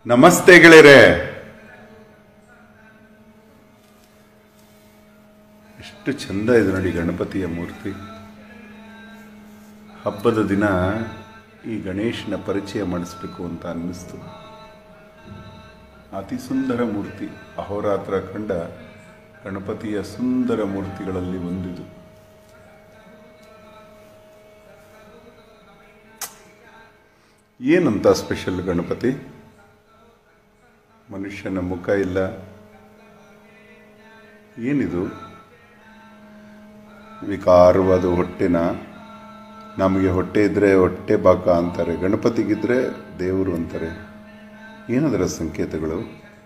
ನಮಸ್ತೆ ಗೆಳೆಯರೆ ಎಷ್ಟು ಚಂದ ಇದೆ ನೋಡಿ ಗಣಪತಿಯ ಮೂರ್ತಿ ಹಬ್ಬದ ದಿನ ಈ ಗಣೇಶನ ಪರಿಚಯ ಮಾಡಿಸ್ಬೇಕು ಅಂತ ಅನ್ನಿಸ್ತು ಅತಿ ಸುಂದರ ಮೂರ್ತಿ ಅಹೋರಾತ್ರ ಕಂಡ ಗಣಪತಿಯ ಸುಂದರ ಮೂರ್ತಿಗಳಲ್ಲಿ ಒಂದಿದು ಏನಂತ ಸ್ಪೆಷಲ್ ಗಣಪತಿ ಮನುಷ್ಯನ ಮುಖ ಇಲ್ಲ ಏನಿದು ವಿಕಾರವಾದ ಹೊಟ್ಟೆನ ನಮಗೆ ಹೊಟ್ಟೆ ಇದ್ರೆ ಹೊಟ್ಟೆ ಬಾಕ ಅಂತಾರೆ ಗಣಪತಿಗಿದ್ರೆ ದೇವರು ಅಂತಾರೆ ಏನದರ ಸಂಕೇತಗಳು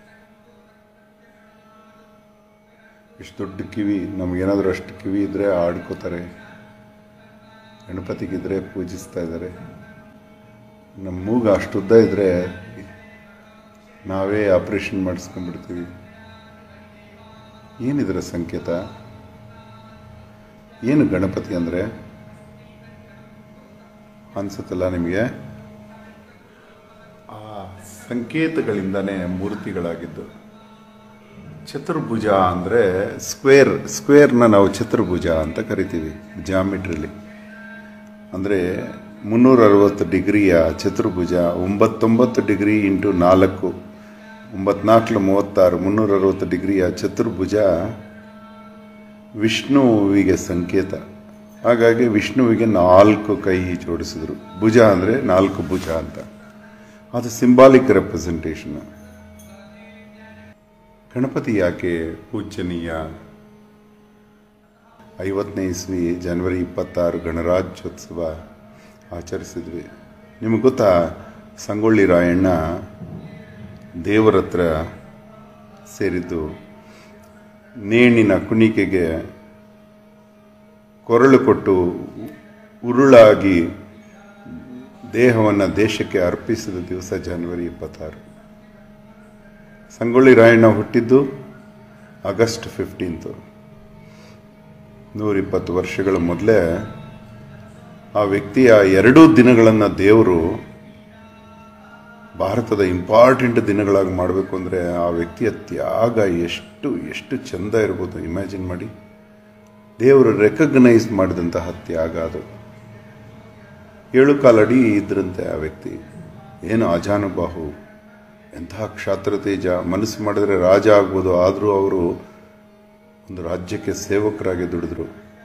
ಇಷ್ಟು ದೊಡ್ಡ ಕಿವಿ ನಮಗೇನಾದರೂ ಅಷ್ಟು ಕಿವಿ ಇದ್ರೆ ಆಡ್ಕೋತಾರೆ ಗಣಪತಿಗಿದ್ರೆ ಪೂಜಿಸ್ತಾ ಇದ್ದಾರೆ ನಮ್ಮ ಮೂಗ ಅಷ್ಟು ಉದ್ದ ಇದ್ರೆ ನಾವೇ ಆಪರೇಷನ್ ಮಾಡಿಸ್ಕೊಂಡ್ಬಿಡ್ತೀವಿ ಏನಿದರ ಸಂಕೇತ ಏನು ಗಣಪತಿ ಅಂದರೆ ಅನ್ಸುತ್ತಲ್ಲ ನಿಮಗೆ ಆ ಸಂಕೇತಗಳಿಂದನೇ ಮೂರ್ತಿಗಳಾಗಿದ್ದು ಚತುರ್ಭುಜ ಅಂದರೆ ಸ್ಕ್ವೇರ್ ಸ್ಕ್ವೇರ್ನ ನಾವು ಚತುರ್ಭುಜ ಅಂತ ಕರಿತೀವಿ ಜಾಮಿಟ್ರಿಲಿ ಅಂದರೆ ಮುನ್ನೂರ ಅರವತ್ತು ಡಿಗ್ರಿಯ ಚತುರ್ಭುಜ ಒಂಬತ್ತೊಂಬತ್ತು ಡಿಗ್ರಿ ಇಂಟು ನಾಲ್ಕು ಒಂಬತ್ನಾಲ್ಕು ಮೂವತ್ತಾರು ಮುನ್ನೂರ ಅರವತ್ತು ಡಿಗ್ರಿಯ ಚತುರ್ಭುಜ ವಿಷ್ಣುವಿಗೆ ಸಂಕೇತ ಹಾಗಾಗಿ ವಿಷ್ಣುವಿಗೆ ನಾಲ್ಕು ಕೈ ಜೋಡಿಸಿದ್ರು ಭುಜ ಅಂದರೆ ನಾಲ್ಕು ಭುಜ ಅಂತ ಅದು ಸಿಂಬಾಲಿಕ್ ರೆಪ್ರೆಸೆಂಟೇಷನ್ ಗಣಪತಿ ಯಾಕೆ ಪೂಜನೀಯ ಐವತ್ತನೇ ಇಸ್ವಿ ಜನವರಿ ಇಪ್ಪತ್ತಾರು ಗಣರಾಜ್ಯೋತ್ಸವ ಆಚರಿಸಿದ್ವಿ ನಿಮಗೆ ಗೊತ್ತಾ ಸಂಗೊಳ್ಳಿ ರಾಯಣ್ಣ ದೇವರ ಹತ್ರ ಸೇರಿದ್ದು ನೇಣಿನ ಕುಣಿಕೆಗೆ ಕೊರಳು ಕೊಟ್ಟು ಉರುಳಾಗಿ ದೇಹವನ್ನು ದೇಶಕ್ಕೆ ಅರ್ಪಿಸಿದ ದಿವಸ ಜನವರಿ ಇಪ್ಪತ್ತಾರು ಸಂಗೊಳ್ಳಿ ರಾಯಣ್ಣ ಹುಟ್ಟಿದ್ದು ಆಗಸ್ಟ್ ಫಿಫ್ಟೀನ್ತು ನೂರಿಪ್ಪತ್ತು ವರ್ಷಗಳ ಮೊದಲೇ ಆ ವ್ಯಕ್ತಿಯ ಎರಡೂ ದಿನಗಳನ್ನು ದೇವರು ಭಾರತದ ಇಂಪಾರ್ಟೆಂಟ್ ದಿನಗಳಾಗಿ ಮಾಡಬೇಕು ಅಂದರೆ ಆ ವ್ಯಕ್ತಿಯ ತ್ಯಾಗ ಎಷ್ಟು ಎಷ್ಟು ಚಂದ ಇರ್ಬೋದು ಇಮ್ಯಾಜಿನ್ ಮಾಡಿ ದೇವರು ರೆಕಗ್ನೈಸ್ ಮಾಡಿದಂತಹ ತ್ಯಾಗ ಅದು ಏಳು ಕಾಲಡಿ ಇದ್ರಂತೆ ಆ ವ್ಯಕ್ತಿ ಏನು ಅಜಾನುಬಾಹು ಎಂತಹ ಕ್ಷಾತ್ರತೇಜ ಮನಸ್ಸು ಮಾಡಿದ್ರೆ ರಾಜ ಆಗ್ಬೋದು ಆದರೂ ಅವರು ಒಂದು ರಾಜ್ಯಕ್ಕೆ ಸೇವಕರಾಗಿ ದುಡಿದ್ರು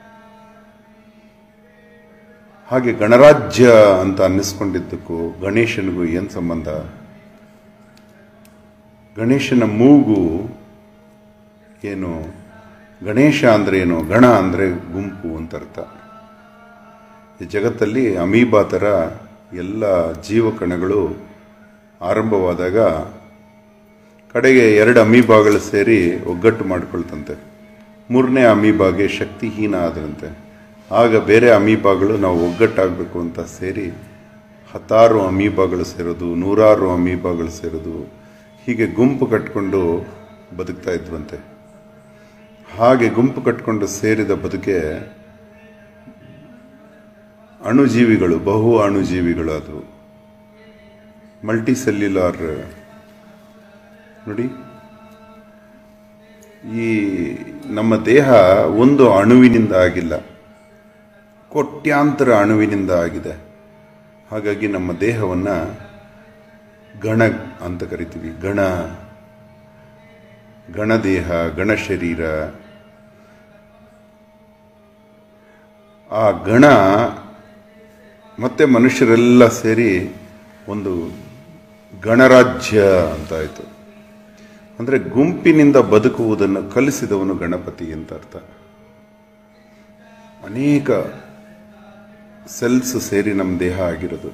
ಹಾಗೆ ಗಣರಾಜ್ಯ ಅಂತ ಅನ್ನಿಸ್ಕೊಂಡಿದ್ದಕ್ಕೂ ಗಣೇಶನಿಗೂ ಏನು ಸಂಬಂಧ ಗಣೇಶನ ಮೂಗು ಏನು ಗಣೇಶ ಅಂದರೆ ಏನು ಗಣ ಅಂದರೆ ಗುಂಪು ಅಂತ ಅರ್ಥ ಈ ಜಗತ್ತಲ್ಲಿ ಅಮೀಬಾ ಥರ ಎಲ್ಲ ಜೀವಕಣಗಳು ಆರಂಭವಾದಾಗ ಕಡೆಗೆ ಎರಡು ಅಮೀಬಾಗಳು ಸೇರಿ ಒಗ್ಗಟ್ಟು ಮಾಡಿಕೊಳ್ತಂತೆ ಮೂರನೇ ಅಮೀಬಾಗೆ ಶಕ್ತಿಹೀನ ಆದ್ರಂತೆ ಆಗ ಬೇರೆ ಅಮೀಬಾಗಳು ನಾವು ಒಗ್ಗಟ್ಟಾಗಬೇಕು ಅಂತ ಸೇರಿ ಹತ್ತಾರು ಅಮೀಬಾಗಳು ಸೇರೋದು ನೂರಾರು ಅಮೀಬಾಗಳು ಸೇರೋದು ಹೀಗೆ ಗುಂಪು ಕಟ್ಕೊಂಡು ಬದುಕ್ತಾ ಇದ್ವಂತೆ ಹಾಗೆ ಗುಂಪು ಕಟ್ಕೊಂಡು ಸೇರಿದ ಬದುಕೆ ಅಣುಜೀವಿಗಳು ಬಹು ಅಣುಜೀವಿಗಳು ಅದು ಮಲ್ಟಿ ಸೆಲ್ಯುಲಾರ್ ನೋಡಿ ಈ ನಮ್ಮ ದೇಹ ಒಂದು ಅಣುವಿನಿಂದ ಆಗಿಲ್ಲ ಕೋಟ್ಯಾಂತರ ಅಣುವಿನಿಂದ ಆಗಿದೆ ಹಾಗಾಗಿ ನಮ್ಮ ದೇಹವನ್ನು ಗಣ ಅಂತ ಕರಿತೀವಿ ಗಣ ಗಣದೇಹ ಗಣ ಶರೀರ ಆ ಗಣ ಮತ್ತೆ ಮನುಷ್ಯರೆಲ್ಲ ಸೇರಿ ಒಂದು ಗಣರಾಜ್ಯ ಅಂತಾಯಿತು ಅಂದರೆ ಗುಂಪಿನಿಂದ ಬದುಕುವುದನ್ನು ಕಲಿಸಿದವನು ಗಣಪತಿ ಅಂತ ಅರ್ಥ ಅನೇಕ ಸೆಲ್ಸ್ ಸೇರಿ ನಮ್ಮ ದೇಹ ಆಗಿರೋದು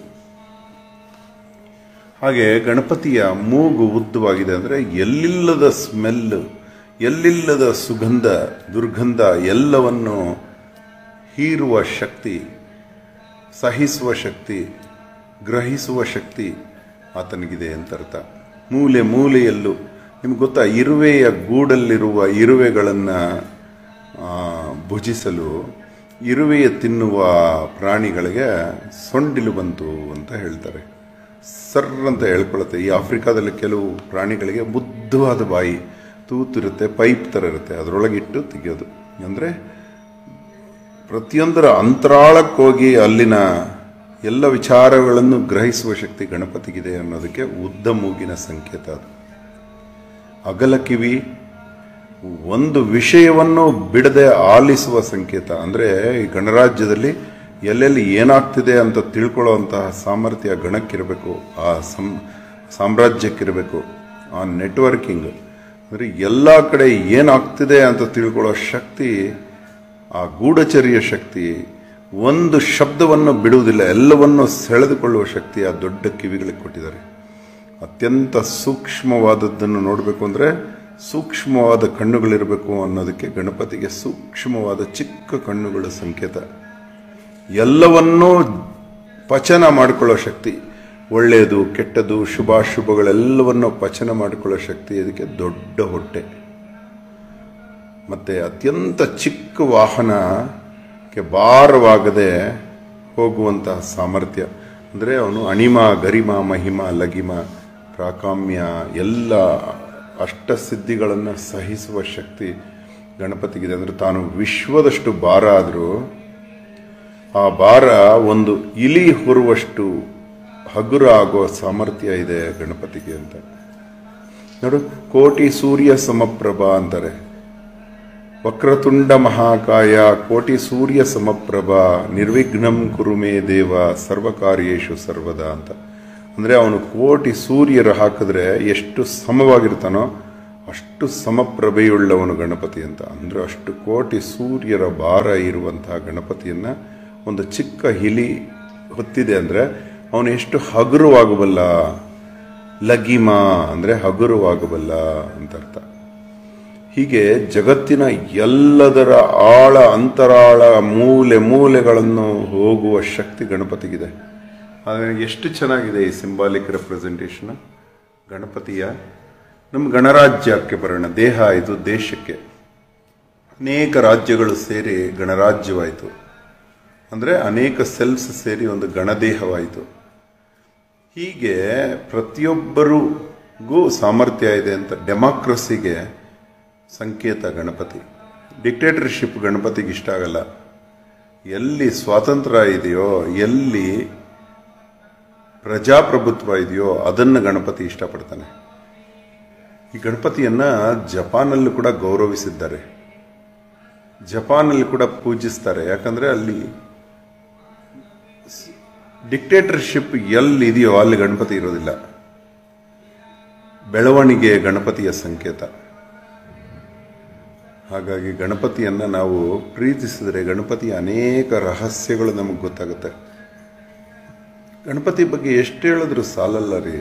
ಹಾಗೆ ಗಣಪತಿಯ ಮೂಗು ಉದ್ದವಾಗಿದೆ ಅಂದರೆ ಎಲ್ಲಿಲ್ಲದ ಸ್ಮೆಲ್ ಎಲ್ಲಿಲ್ಲದ ಸುಗಂಧ ದುರ್ಗಂಧ ಎಲ್ಲವನ್ನು ಹೀರುವ ಶಕ್ತಿ ಸಹಿಸುವ ಶಕ್ತಿ ಗ್ರಹಿಸುವ ಶಕ್ತಿ ಆತನಿಗಿದೆ ಅಂತ ಅರ್ಥ ಮೂಲೆ ಮೂಲೆಯಲ್ಲೂ ನಿಮ್ಗೆ ಗೊತ್ತಾ ಇರುವೆಯ ಗೂಡಲ್ಲಿರುವ ಇರುವೆಗಳನ್ನು ಭುಜಿಸಲು ಇರುವೆಯ ತಿನ್ನುವ ಪ್ರಾಣಿಗಳಿಗೆ ಸೊಂಡಿಲು ಬಂತು ಅಂತ ಹೇಳ್ತಾರೆ ಸರ್ ಅಂತ ಹೇಳ್ಕೊಳುತ್ತೆ ಈ ಆಫ್ರಿಕಾದಲ್ಲಿ ಕೆಲವು ಪ್ರಾಣಿಗಳಿಗೆ ಮುದ್ದವಾದ ಬಾಯಿ ತೂತಿರುತ್ತೆ ಪೈಪ್ ಥರ ಇರುತ್ತೆ ಅದರೊಳಗೆ ಇಟ್ಟು ತೆಗೆಯೋದು ಅಂದರೆ ಪ್ರತಿಯೊಂದರ ಅಂತರಾಳಕ್ಕೋಗಿ ಅಲ್ಲಿನ ಎಲ್ಲ ವಿಚಾರಗಳನ್ನು ಗ್ರಹಿಸುವ ಶಕ್ತಿ ಗಣಪತಿಗಿದೆ ಅನ್ನೋದಕ್ಕೆ ಉದ್ದ ಮೂಗಿನ ಸಂಕೇತ ಅದು ಅಗಲ ಕಿವಿ ಒಂದು ವಿಷಯವನ್ನು ಬಿಡದೆ ಆಲಿಸುವ ಸಂಕೇತ ಅಂದರೆ ಈ ಗಣರಾಜ್ಯದಲ್ಲಿ ಎಲ್ಲೆಲ್ಲಿ ಏನಾಗ್ತಿದೆ ಅಂತ ತಿಳ್ಕೊಳ್ಳುವಂತಹ ಸಾಮರ್ಥ್ಯ ಗಣಕ್ಕಿರಬೇಕು ಆ ಸಂ ಸಾಮ್ರಾಜ್ಯಕ್ಕಿರಬೇಕು ಆ ನೆಟ್ವರ್ಕಿಂಗ್ ಅಂದರೆ ಎಲ್ಲ ಕಡೆ ಏನಾಗ್ತಿದೆ ಅಂತ ತಿಳ್ಕೊಳ್ಳೋ ಶಕ್ತಿ ಆ ಗೂಢಚರ್ಯ ಶಕ್ತಿ ಒಂದು ಶಬ್ದವನ್ನು ಬಿಡುವುದಿಲ್ಲ ಎಲ್ಲವನ್ನು ಸೆಳೆದುಕೊಳ್ಳುವ ಶಕ್ತಿ ಆ ದೊಡ್ಡ ಕಿವಿಗಳಿಗೆ ಕೊಟ್ಟಿದ್ದಾರೆ ಅತ್ಯಂತ ಸೂಕ್ಷ್ಮವಾದದ್ದನ್ನು ನೋಡಬೇಕು ಅಂದರೆ ಸೂಕ್ಷ್ಮವಾದ ಕಣ್ಣುಗಳಿರಬೇಕು ಅನ್ನೋದಕ್ಕೆ ಗಣಪತಿಗೆ ಸೂಕ್ಷ್ಮವಾದ ಚಿಕ್ಕ ಕಣ್ಣುಗಳ ಸಂಕೇತ ಎಲ್ಲವನ್ನೂ ಪಚನ ಮಾಡಿಕೊಳ್ಳೋ ಶಕ್ತಿ ಒಳ್ಳೆಯದು ಕೆಟ್ಟದ್ದು ಶುಭಾಶುಭಗಳೆಲ್ಲವನ್ನು ಪಚನ ಮಾಡಿಕೊಳ್ಳೋ ಶಕ್ತಿ ಇದಕ್ಕೆ ದೊಡ್ಡ ಹೊಟ್ಟೆ ಮತ್ತು ಅತ್ಯಂತ ಚಿಕ್ಕ ವಾಹನಕ್ಕೆ ಭಾರವಾಗದೆ ಹೋಗುವಂತಹ ಸಾಮರ್ಥ್ಯ ಅಂದರೆ ಅವನು ಅಣಿಮ ಗರಿಮ ಮಹಿಮ ಲಗಿಮ ಪ್ರಾಕಾಮ್ಯ ಎಲ್ಲ ಅಷ್ಟಸಿದ್ಧಿಗಳನ್ನು ಸಹಿಸುವ ಶಕ್ತಿ ಗಣಪತಿಗಿದೆ ಅಂದರೆ ತಾನು ವಿಶ್ವದಷ್ಟು ಭಾರ ಆದರೂ ಆ ಭಾರ ಒಂದು ಇಲಿ ಹೊರುವಷ್ಟು ಹಗುರ ಆಗೋ ಸಾಮರ್ಥ್ಯ ಇದೆ ಗಣಪತಿಗೆ ಅಂತ ನೋಡು ಕೋಟಿ ಸೂರ್ಯ ಸಮಪ್ರಭಾ ಅಂತಾರೆ ವಕ್ರತುಂಡ ಮಹಾಕಾಯ ಕೋಟಿ ಸೂರ್ಯ ಸಮಪ್ರಭಾ ನಿರ್ವಿಘ್ನಂ ಕುರುಮೇ ದೇವ ಸರ್ವಕಾರ್ಯೇಶು ಸರ್ವದಾ ಅಂತ ಅಂದರೆ ಅವನು ಕೋಟಿ ಸೂರ್ಯರು ಹಾಕಿದ್ರೆ ಎಷ್ಟು ಸಮವಾಗಿರ್ತಾನೋ ಅಷ್ಟು ಸಮಪ್ರಭೆಯುಳ್ಳವನು ಗಣಪತಿ ಅಂತ ಅಂದರೆ ಅಷ್ಟು ಕೋಟಿ ಸೂರ್ಯರ ಭಾರ ಇರುವಂತಹ ಗಣಪತಿಯನ್ನು ಒಂದು ಚಿಕ್ಕ ಹಿಲಿ ಹೊತ್ತಿದೆ ಅಂದರೆ ಅವನು ಎಷ್ಟು ಹಗುರವಾಗಬಲ್ಲ ಲಗಿಮ ಅಂದರೆ ಹಗುರವಾಗಬಲ್ಲ ಅಂತ ಅರ್ಥ ಹೀಗೆ ಜಗತ್ತಿನ ಎಲ್ಲದರ ಆಳ ಅಂತರಾಳ ಮೂಲೆ ಮೂಲೆಗಳನ್ನು ಹೋಗುವ ಶಕ್ತಿ ಗಣಪತಿಗಿದೆ ಆದರೆ ಎಷ್ಟು ಚೆನ್ನಾಗಿದೆ ಈ ಸಿಂಬಾಲಿಕ್ ರೆಪ್ರೆಸೆಂಟೇಷನ್ ಗಣಪತಿಯ ನಮ್ಮ ಗಣರಾಜ್ಯಕ್ಕೆ ಬರೋಣ ದೇಹ ಆಯಿತು ದೇಶಕ್ಕೆ ಅನೇಕ ರಾಜ್ಯಗಳು ಸೇರಿ ಗಣರಾಜ್ಯವಾಯಿತು ಅಂದರೆ ಅನೇಕ ಸೆಲ್ಸ್ ಸೇರಿ ಒಂದು ಗಣದೇಹವಾಯಿತು ಹೀಗೆ ಪ್ರತಿಯೊಬ್ಬರಿಗೂ ಸಾಮರ್ಥ್ಯ ಇದೆ ಅಂತ ಡೆಮಾಕ್ರಸಿಗೆ ಸಂಕೇತ ಗಣಪತಿ ಡಿಕ್ಟೇಟರ್ಶಿಪ್ ಗಣಪತಿಗೆ ಇಷ್ಟ ಆಗಲ್ಲ ಎಲ್ಲಿ ಸ್ವಾತಂತ್ರ್ಯ ಇದೆಯೋ ಎಲ್ಲಿ ಪ್ರಜಾಪ್ರಭುತ್ವ ಇದೆಯೋ ಅದನ್ನು ಗಣಪತಿ ಇಷ್ಟಪಡ್ತಾನೆ ಈ ಗಣಪತಿಯನ್ನ ಜಪಾನಲ್ಲೂ ಕೂಡ ಗೌರವಿಸಿದ್ದಾರೆ ಜಪಾನಲ್ಲಿ ಕೂಡ ಪೂಜಿಸ್ತಾರೆ ಯಾಕಂದ್ರೆ ಅಲ್ಲಿ ಡಿಕ್ಟೇಟರ್ಶಿಪ್ ಎಲ್ಲಿದೆಯೋ ಅಲ್ಲಿ ಗಣಪತಿ ಇರೋದಿಲ್ಲ ಬೆಳವಣಿಗೆ ಗಣಪತಿಯ ಸಂಕೇತ ಹಾಗಾಗಿ ಗಣಪತಿಯನ್ನ ನಾವು ಪ್ರೀತಿಸಿದರೆ ಗಣಪತಿಯ ಅನೇಕ ರಹಸ್ಯಗಳು ನಮಗೆ ಗೊತ್ತಾಗುತ್ತೆ ಗಣಪತಿ ಬಗ್ಗೆ ಎಷ್ಟು ಹೇಳಿದ್ರು ಸಾಲಲ್ಲ ರೀ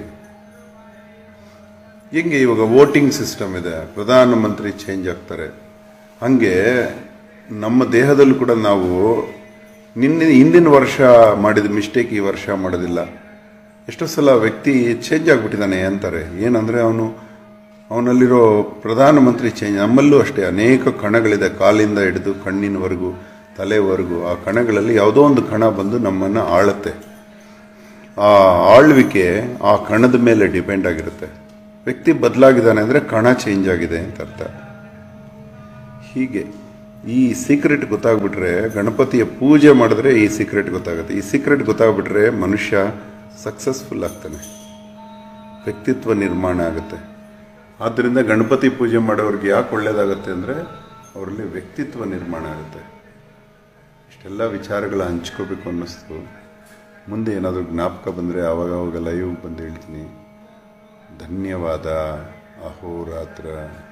ಹೆಂಗೆ ಇವಾಗ ವೋಟಿಂಗ್ ಸಿಸ್ಟಮ್ ಇದೆ ಪ್ರಧಾನಮಂತ್ರಿ ಚೇಂಜ್ ಆಗ್ತಾರೆ ಹಂಗೆ ನಮ್ಮ ದೇಹದಲ್ಲೂ ಕೂಡ ನಾವು ನಿನ್ನೆ ಹಿಂದಿನ ವರ್ಷ ಮಾಡಿದ ಮಿಸ್ಟೇಕ್ ಈ ವರ್ಷ ಮಾಡೋದಿಲ್ಲ ಎಷ್ಟೋ ಸಲ ವ್ಯಕ್ತಿ ಚೇಂಜ್ ಆಗಿಬಿಟ್ಟಿದ್ದಾನೆ ಅಂತಾರೆ ಏನಂದರೆ ಅವನು ಅವನಲ್ಲಿರೋ ಪ್ರಧಾನಮಂತ್ರಿ ಚೇಂಜ್ ನಮ್ಮಲ್ಲೂ ಅಷ್ಟೇ ಅನೇಕ ಕಣಗಳಿದೆ ಕಾಲಿಂದ ಹಿಡಿದು ಕಣ್ಣಿನವರೆಗೂ ತಲೆವರೆಗೂ ಆ ಕಣಗಳಲ್ಲಿ ಯಾವುದೋ ಒಂದು ಕಣ ಬಂದು ನಮ್ಮನ್ನು ಆಳುತ್ತೆ ಆ ಆಳ್ವಿಕೆ ಆ ಕಣದ ಮೇಲೆ ಡಿಪೆಂಡ್ ಆಗಿರುತ್ತೆ ವ್ಯಕ್ತಿ ಬದಲಾಗಿದ್ದಾನೆ ಅಂದರೆ ಕಣ ಚೇಂಜ್ ಆಗಿದೆ ಅಂತ ಅರ್ಥ ಹೀಗೆ ಈ ಸೀಕ್ರೆಟ್ ಗೊತ್ತಾಗ್ಬಿಟ್ರೆ ಗಣಪತಿಯ ಪೂಜೆ ಮಾಡಿದ್ರೆ ಈ ಸೀಕ್ರೆಟ್ ಗೊತ್ತಾಗುತ್ತೆ ಈ ಸೀಕ್ರೆಟ್ ಗೊತ್ತಾಗ್ಬಿಟ್ರೆ ಮನುಷ್ಯ ಸಕ್ಸಸ್ಫುಲ್ ಆಗ್ತಾನೆ ವ್ಯಕ್ತಿತ್ವ ನಿರ್ಮಾಣ ಆಗುತ್ತೆ ಆದ್ದರಿಂದ ಗಣಪತಿ ಪೂಜೆ ಮಾಡೋರಿಗೆ ಯಾಕೆ ಒಳ್ಳೇದಾಗುತ್ತೆ ಅಂದರೆ ಅವರಲ್ಲಿ ವ್ಯಕ್ತಿತ್ವ ನಿರ್ಮಾಣ ಆಗುತ್ತೆ ಇಷ್ಟೆಲ್ಲ ವಿಚಾರಗಳ ಹಂಚ್ಕೋಬೇಕು ಅನ್ನಿಸ್ತು ಮುಂದೆ ಏನಾದರೂ ಜ್ಞಾಪಕ ಬಂದರೆ ಆವಾಗ ಅವಾಗ ಲೈವ್ ಬಂದು ಹೇಳ್ತೀನಿ ಧನ್ಯವಾದ ಅಹೋರಾತ್ರ